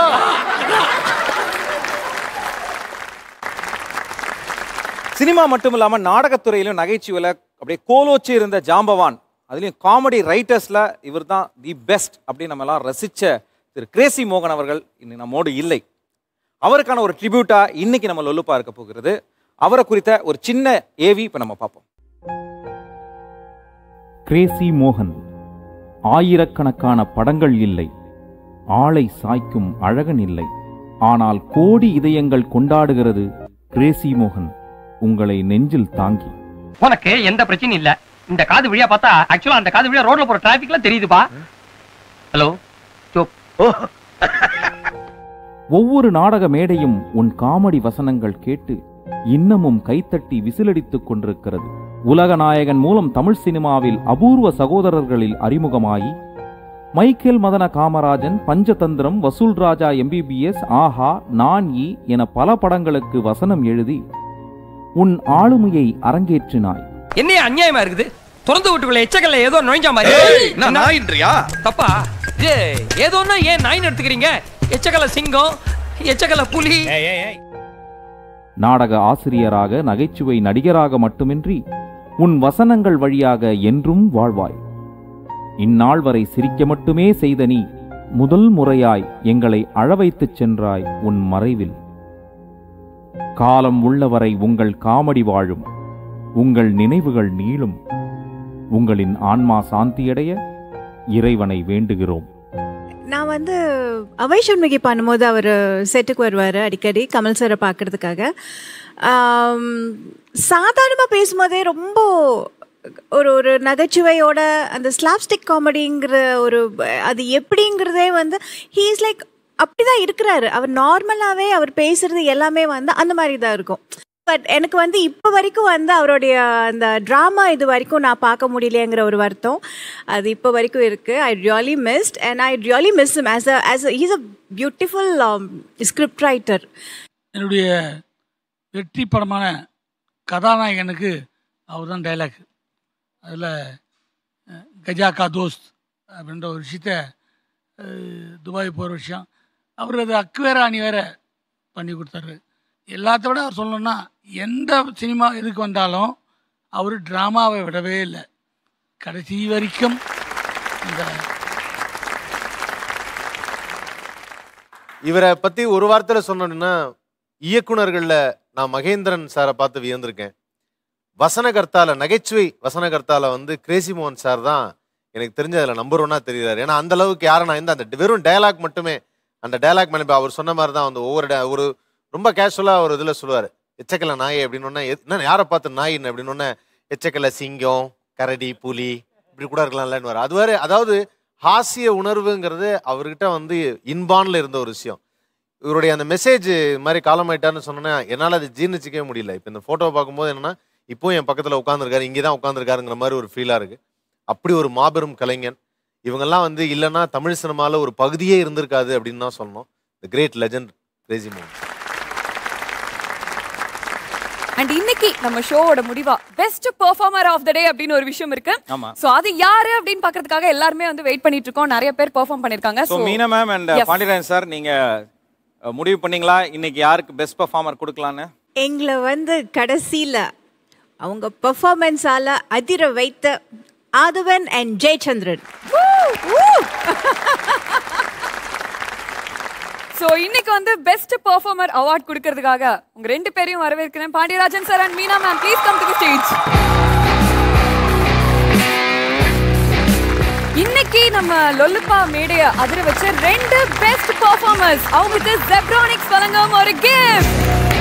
சினிமா மட்டும் இல்லாம நாடகத்துறையிலும் நகைச்சுவையில அப்படியே கோலோச்சி இருந்த ஜாம்பவான் அதுலயும் காமெடி ரைட்டர்ஸ்ல இவர் தான் தி பெஸ்ட் அப்படின்னு நம்ம எல்லாம் ரசிச்ச திரு கிரேசி மோகன் அவர்கள் இன்னைக்கு நம்மோடு இல்லை அவருக்கான ஒரு ட்ரிபியூட்டா இன்னைக்கு நம்ம லொல்லுப்பா இருக்க போகிறது அவரை குறித்த ஒரு சின்ன ஏவி இப்ப நம்ம பார்ப்போம் கிரேசி மோகன் ஆயிரக்கணக்கான படங்கள் இல்லை ஆளை சாய்க்கும் அழகன் இல்லை ஆனால் கோடி இதயங்கள் கொண்டாடுகிறது கிரேசி மோகன் உங்களை நெஞ்சில் தாங்கி உனக்கு எந்த பிரச்சனையும் இல்ல இந்த காது வழியா பார்த்தா ஆக்சுவலா அந்த காது வழியா ரோட்ல போற டிராபிக்லாம் தெரியுதுப்பா ஹலோ ஒவ்வொரு நாடக மேடையும் உன் காமெடி வசனங்கள் கேட்டு இன்னமும் கைத்தட்டி விசிலடித்துக் கொண்டிருக்கிறது உலக நாயகன் மூலம் தமிழ் சினிமாவில் அபூர்வ சகோதரர்களில் அறிமுகமாகி மைக்கேல் மதன காமராஜன் பஞ்சதந்திரம் வசூல் ராஜா எம்பிபிஎஸ் ஆஹா நான் ஈ என பல படங்களுக்கு வசனம் எழுதி உன் ஆளுமையை அரங்கேற்றினாய் என்ன அநியாயமா இருக்குது திறந்து வீட்டுக்குள்ள எச்சக்கல்ல ஏதோ நுழைஞ்ச மாதிரி என்ன நாயின்றியா? தப்பா இது ஏதோன்னா ஏன் நாயின் எடுத்துக்கிறீங்க எச்சக்கல்ல சிங்கம் எச்சக்கல்ல புலி நாடக ஆசிரியராக நகைச்சுவை நடிகராக மட்டுமின்றி உன் வசனங்கள் வழியாக என்றும் வாழ்வாய் இந்நாள் வரை சிரிக்க மட்டுமே செய்த நீ முதல் முறையாய் எங்களை அழவைத்துச் சென்றாய் உன் மறைவில் காலம் உள்ளவரை உங்கள் காமெடி வாழும் உங்கள் நினைவுகள் நீளும் உங்களின் ஆன்மா சாந்தியடைய இறைவனை வேண்டுகிறோம் நான் வந்து அவை சண்முகி பண்ணும்போது அவர் செட்டுக்கு வருவார் அடிக்கடி கமல் சாரை பார்க்கறதுக்காக சாதாரணமாக பேசும்போதே ரொம்ப ஒரு ஒரு நகைச்சுவையோட அந்த ஸ்லாப்ஸ்டிக் காமெடிங்கிற ஒரு அது எப்படிங்கிறதே வந்து ஹீ இஸ் லைக் அப்படிதான் இருக்கிறாரு அவர் நார்மலாகவே அவர் பேசுறது எல்லாமே வந்து அந்த மாதிரி தான் இருக்கும் பட் எனக்கு வந்து இப்போ வரைக்கும் வந்து அவருடைய அந்த ட்ராமா இது வரைக்கும் நான் பார்க்க முடியலையேங்கிற ஒரு வருத்தம் அது இப்போ வரைக்கும் இருக்குது I really missed and I really miss him as a as he's a beautiful script writer என்னுடைய வெற்றி படமான கதாநாயகனுக்கு அவர் தான் டைலாக் அதில் கஜா கா தோஸ்த் அப்படின்ற ஒரு விஷயத்த அஹ், துபாய் போகிற விஷயம் அவர் அது அக்கு வேற அணி வேற பண்ணி கொடுத்தாரு எல்லாத்த விட அவர் சொல்லணும்னா எந்த சினிமா இதுக்கு வந்தாலும் அவர் ட்ராமாவை விடவே இல்லை கடைசி வரைக்கும் இந்த இவரை பத்தி ஒரு வார்த்தையில சொன்னோம்னா இயக்குனர்கள்ல நான் மகேந்திரன் சாரை பார்த்து வியந்திருக்கேன் வசனகர்த்தால நகைச்சுவை வசனகர்த்தால வந்து கிரேசி மோகன் சார் தான் எனக்கு தெரிஞ்ச அதில் நம்பர் ஒன்னா தெரியுறாரு ஏன்னா அந்த அளவுக்கு யாரும் நான் இந்த அந்த வெறும் டயலாக் மட்டுமே அந்த டயலாக் மேலே இப்ப அவர் சொன்ன மாதிரி தான் வந்து ஒவ்வொரு di- ஒரு ரொம்ப கேஷுவலாக ஒரு இதில் சொல்லுவார் எச்சக்கலை நாய் அப்படின்னு ஒன்று என்ன யாரை பார்த்து நாயின்னு அப்படின்னு ஒன்று எச்சக்கலை சிங்கம் கரடி புலி இப்படி கூட இருக்கலாம்லன்னு அது வேறு அதாவது ஹாஸ்ய உணர்வுங்கிறது அவர்கிட்ட வந்து இன்பான்ல இருந்த ஒரு விஷயம் இவருடைய அந்த மெசேஜ் மாதிரி காலமாயிட்டான்னு சொன்னோன்னா என்னால் அதை ஜீர்ணிச்சிக்கவே முடியல இப்போ இந்த ஃபோட்டோவை பார்க்கும்போது என்னன்னா இப்போ என் பக்கத்தில் உட்காந்துருக்காரு இங்கே தான் உட்காந்துருக்காருங்கிற மாதிரி ஒரு ஃபீலாக இருக்கு அப்படி ஒரு மாபெரும் கலைஞன் இவங்கெல்லாம் வந்து இல்லைன்னா தமிழ் சினிமாவில் ஒரு பகுதியே இருந்திருக்காது அப்படின்னு தான் சொல்லணும் த கிரேட் லெஜண்ட் கிரேசி மோகன் அண்ட் இன்னைக்கு நம்ம ஷோவோட முடிவா best performer of the day அப்படின்னு ஒரு விஷயம் இருக்கு ஆமா சோ அது யாரு அப்படின்னு பாக்குறதுக்காக எல்லாருமே வந்து வெயிட் பண்ணிட்டு இருக்கோம் நிறைய பேர் பெர்ஃபார்ம் பண்ணிருக்காங்க so Meena ma'am and Yes. Pandiarajan sir நீங்க அஹ், முடிவு பண்ணீங்களா இன்னைக்கு யாருக்கு பெஸ்ட் பர்ஃபார்மர் கொடுக்கலான்னு எங்களை வந்து கடைசியில் அவங்க பெர்ஃபார்மன்ஸால அதிர வைத்த ஆதவன் அண்ட் ஜெயச்சந்திரன் சோ இன்னைக்கு வந்து பெஸ்ட் பெர்ஃபார்மர் அவார்ட் கொடுக்கறதுக்காக உங்க ரெண்டு பேரையும் வரவேற்கிறேன் Pandiarajan sir and Meena ma'am please come to the stage இன்னைக்கு நம்ம லொல்லுப்பா மேடைய அதிர வச்ச ரெண்டு பெஸ்ட் பெர்ஃபார்மர்ஸ் அவங்களுக்கு ஜெப்ரானிக்ஸ் வழங்கும் ஒரு கிஃப்ட்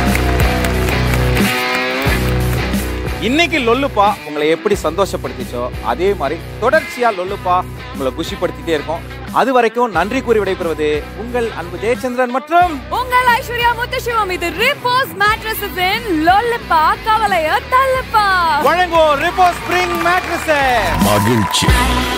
இன்னைக்கு லொல்லுப்பா உங்களை எப்படி சந்தோஷப்படுத்திச்சோ அதே மாதிரி தொடர்ச்சியா லொல்லுப்பா உங்களை குஷிப்படுத்திட்டே இருக்கும் அது வரைக்கும் நன்றி கூறி விடைபெறுவது உங்கள் அன்பு ஜெயச்சந்திரன் மற்றும் உங்கள் ஐஸ்வர்யா முத்துசிவம் இது ரிப்போஸ் மேட்ரஸஸ் இன் லொல்லுப்பா கவலைய தள்ளுப்பா வழங்குவோம் ரிப்போ ஸ்ப்ரிங் மேட்ரஸஸ் மகிழ்ச்சி